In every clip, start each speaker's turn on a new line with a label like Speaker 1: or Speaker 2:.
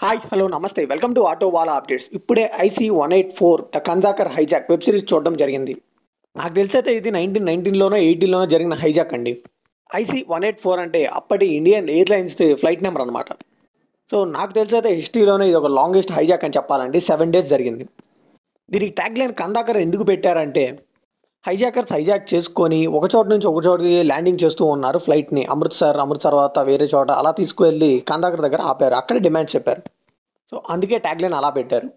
Speaker 1: hi hello namaste welcome to auto wala updates ఇప్పుడే IC one eight four the Kandahar hijack web series చూడడం జరిగింది నాకు తెలిసైతే ఇది నైన్టీన్ నైన్టీన్లోనో ఎయిటీన్లోనో జరిగిన హైజాక్ అండి ఐసీ వన్ ఎయిట్ ఫోర్ అంటే అప్పటి ఇండియన్ ఎయిర్లైన్స్ ఫ్లైట్ నెంబర్ అనమాట సో నాకు తెలిసైతే హిస్టరీలోనే ఇది ఒక లాంగెస్ట్ హైజాక్ అని చెప్పాలండి సెవెన్ డేస్ జరిగింది దీనికి ట్యాగ్ లైన్ కందాకర్ ఎందుకు పెట్టారంటే హైజాకర్స్ హైజాక్ చేసుకొని ఒక చోట నుంచి ఒక చోటికి ల్యాండింగ్ చేస్తూ ఉన్నారు ఫ్లైట్ని అమృత్సర్ అమృత్సర్ తర్వాత వేరే చోట అలా తీసుకువెళ్ళి కందాకర్ దగ్గర ఆపారు అక్కడే డిమాండ్ చెప్పారు సో అందుకే ట్యాగ్ లైన్ అలా పెట్టారు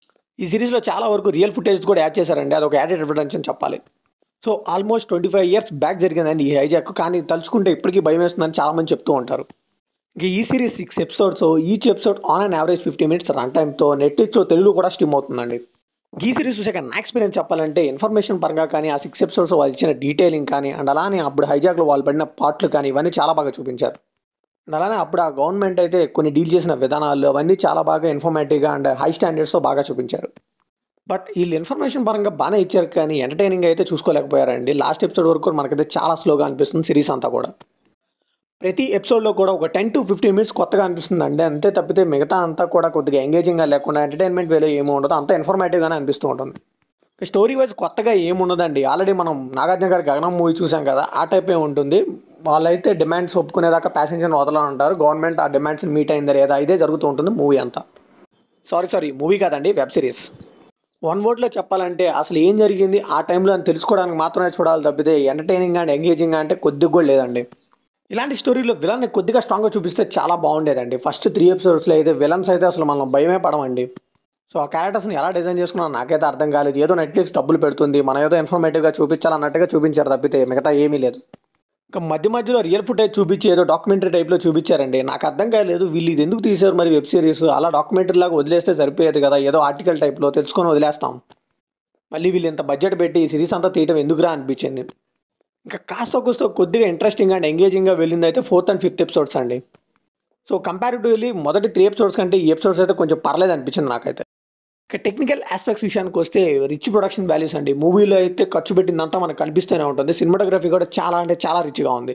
Speaker 1: ఈ సిరీస్లో చాలా వరకు రియల్ ఫుటేజ్ కూడా యాడ్ చేశారండి అది ఒక యాడెడ్ ఎవిడెన్స్ అని చెప్పాలి so almost twenty five years back జరిగిందండి ఈ హైజాక్ కానీ తలుచుకుంటే ఇప్పటికీ భయం వేస్తుందని చాలామంది చెప్తూ ఉంటారు ఇంక ఈ series six episodes each episode on and average fifty minutes run టైంతో నెట్ఫ్లిక్స్లో తెలుగు కూడా స్ట్రీమ్ అవుతుందండి ఈ సిరీస్ చూసాక నా ఎక్స్పీరియన్స్ చెప్పాలంటే ఇన్ఫర్మేషన్ పరంగా కానీ ఆ సిక్స్ ఎపిసోడ్స్ వాళ్ళు ఇచ్చిన డీటెయిలింగ్ కానీ అండ్ అలానే అప్పుడు హైజాక్లో వాళ్ళు పడిన పార్ట్లు కానీ ఇవన్నీ చాలా బాగా చూపించారు అండ్ అలానే అప్పుడు ఆ గవర్నమెంట్ అయితే కొన్ని డీల్ చేసిన విధానాలు అవన్నీ చాలా బాగా ఇన్ఫర్మేటివ్గా అండ్ హై స్టాండర్డ్స్తో బాగా చూపించారు బట్ వీళ్ళు ఇన్ఫర్మేషన్ పరంగా బాగానే ఇచ్చారు కానీ ఎంటర్టైనింగ్ అయితే చూసుకోలేకపోయారండి లాస్ట్ ఎపిసోడ్ వరకు కూడా మనకైతే చాలా స్లోగా అనిపిస్తుంది సిరీస్ అంతా కూడా ప్రతి ఎపిసోడ్లో కూడా ఒక టెన్ టు ఫిఫ్టీన్ మినిట్స్ కొత్తగా అనిపిస్తుంది అండి అంతే తప్పితే మిగతా అంతా కూడా కొద్దిగా ఎంగేజింగ్గా లేకుండా ఎంటర్టైన్మెంట్ వేలో ఏమి ఉండదు అంతా ఇన్ఫర్మేటివ్గానే అనిపిస్తూ ఉంటుంది స్టోరీ వైజ్ కొత్తగా ఏముండదండి ఆల్రెడీ మనం నాగార్జున గారి గగనం మూవీ చూసాం కదా ఆ టైపే ఉంటుంది వాళ్ళైతే డిమాండ్స్ ఒప్పుకునేదాకా ప్యాసింజర్ని వదలని ఉంటారు గవర్నమెంట్ ఆ డిమాండ్స్ని మీట్ అయిందా లేదా ఇదే జరుగుతూ ఉంటుంది మూవీ అంతా సారీ సారీ మూవీ కాదండి వెబ్ సిరీస్ వన్ వర్డ్లో చెప్పాలంటే అసలు ఏం జరిగింది ఆ టైంలో అని తెలుసుకోవడానికి మాత్రమే చూడాలి తప్పితే ఎంటర్టైనింగ్ అండ్ ఎంగేజింగ్ అంటే కొద్దిగా కూడా లేదండి ఇలాంటి స్టోరీలో విలన్ని కొద్దిగా స్ట్రాంగ్గా చూపిస్తే చాలా బాగుండేదండి ఫస్ట్ త్రీ ఎపిసోడ్స్లో అయితే విలన్స్ అయితే అసలు మనం భయమే పడమండి సో ఆ క్యారెక్టర్స్ని ఎలా డిజైన్ చేసుకున్నా నాకైతే అర్థం కాలేదు ఏదో నెట్ఫ్లిక్స్ డబ్బులు పెడుతుంది మనం ఏదో ఇన్ఫర్మేటివ్గా చూపించాలన్నట్టుగా చూపించారు తప్పితే మిగతా ఏమీ లేదు ఇంకా మధ్య మధ్యలో రియల్ ఫుటేజ్ చూపించి ఏదో డాక్యుమెంటరీ టైప్లో చూపించారండి నాకు అర్థం కాలేదు వీళ్ళు ఇది ఎందుకు తీశారు మరి వెబ్ సిరీస్ అలా డాక్యుమెంటరీ లాగా వదిలేస్తే సరిపోయేది కదా ఏదో ఆర్టికల్ టైప్లో తెలుసుకొని వదిలేస్తాం మళ్ళీ వీళ్ళు ఇంత బడ్జెట్ పెట్టి ఈ సిరీస్ అంతా తీయటం ఎందుకురా అనిపించింది ఇంకా కాస్త కూస్తో కొద్దిగా ఇంట్రెస్టింగ్ అండ్ ఎంగేజింగ్గా వెళ్ళింది అయితే ఫోర్త్ అండ్ ఫిఫ్త్ ఎపిసోడ్స్ అండి సో కంపారిటివ్లీ మొదటి త్రీ ఎపిసోడ్స్ కంటే ఈ ఎపిసోడ్స్ అయితే కొంచెం పర్లేదు అనిపించింది నాకైతే ఇక టెక్నికల్ ఆస్పెక్ట్స్ విషయానికి వస్తే రిచ్ ప్రొడక్షన్ వాల్యూస్ అండి మూవీలో అయితే ఖర్చు పెట్టిందంతా మనకు కనిపిస్తూనే ఉంటుంది సినిమాటోగ్రఫీ కూడా చాలా అంటే చాలా రిచ్గా ఉంది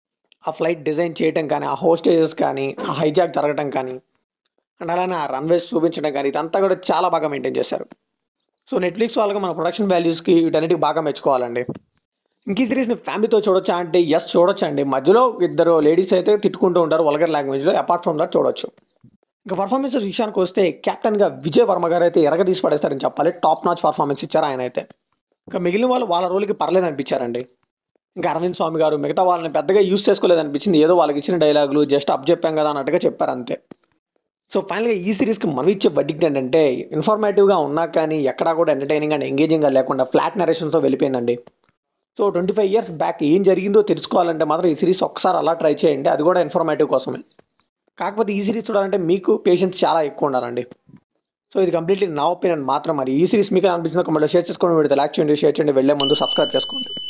Speaker 1: ఆ ఫ్లైట్ డిజైన్ చేయటం కానీ ఆ హోస్టేజెస్ కానీ ఆ హైజాక్ జరగటం కానీ అండ్ అలానే ఆ రన్వేస్ చూపించడం కానీ ఇదంతా కూడా చాలా బాగా మెయింటైన్ చేశారు సో నెట్ఫ్లిక్స్ వాళ్ళకి మన ప్రొడక్షన్ వాల్యూస్కి వీటన్నిటికి బాగా మెచ్చుకోవాలండి ఇంక ఈ సిరీస్ని ఫ్యామిలీతో చూడొచ్చా అంటే ఎస్ చూడొచ్చు అండి మధ్యలో ఇద్దరు లేడీస్ అయితే తిట్టుకుంటూ ఉంటారు వల్గర్ లాంగ్వేజ్లో అపార్ట్ ఫ్రమ్ దట్ చూడొచ్చు ఇంకా పర్ఫార్మెన్స్ విషయానికి వస్తే కెప్టెన్గా విజయ్ వర్మ గారు అయితే ఎరగ తీసి పడేస్తారని చెప్పాలి టాప్ నాచ్ పర్ఫార్మెన్స్ ఇచ్చారు ఆయన అయితే ఇంకా మిగిలిన వాళ్ళు వాళ్ళ రోల్కి పర్లేదు అనిపించారండి ఇంకా అరవింద్ స్వామి గారు మిగతా వాళ్ళని పెద్దగా యూస్ చేసుకోలేదు అనిపించింది ఏదో వాళ్ళకి ఇచ్చిన డైలాగులు జస్ట్ అప్ చెప్పాం కదా అన్నట్టుగా చెప్పారు అంతే సో ఫైనల్గా ఈ సిరీస్కి మనం ఇచ్చే బడ్డిక్ ఏంటంటే ఇన్ఫర్మేటివ్గా ఉన్నా కానీ ఎక్కడా కూడా ఎంటర్టైనింగ్ అండ్ ఎంగేజింగ్గా లేకుండా ఫ్లాట్ నరేషన్తో వెళ్ళిపోయిందండి so twenty five years back ఏం జరిగిందో తెలుసుకోవాలంటే మాత్రం ఈ సిరీస్ ఒక్కసారి అలా ట్రై చేయండి అది కూడా ఇన్ఫర్మేటివ్ కోసమే కాకపోతే ఈ సిరీస్ చూడాలంటే మీకు పేషెన్స్ చాలా ఎక్కువ ఉండాలండి సో ఇది కంప్లీట్లీ నా ఒపీనియన్ మాత్రం మరి ఈ సిరీస్ మీకు అనిపించిన కమెంట్లో షేర్ చేసుకోండి వీడియో లైక్ చేయండి షేర్ చేయండి వెళ్ళే ముందు సబ్స్క్రైబ్ చేసుకోండి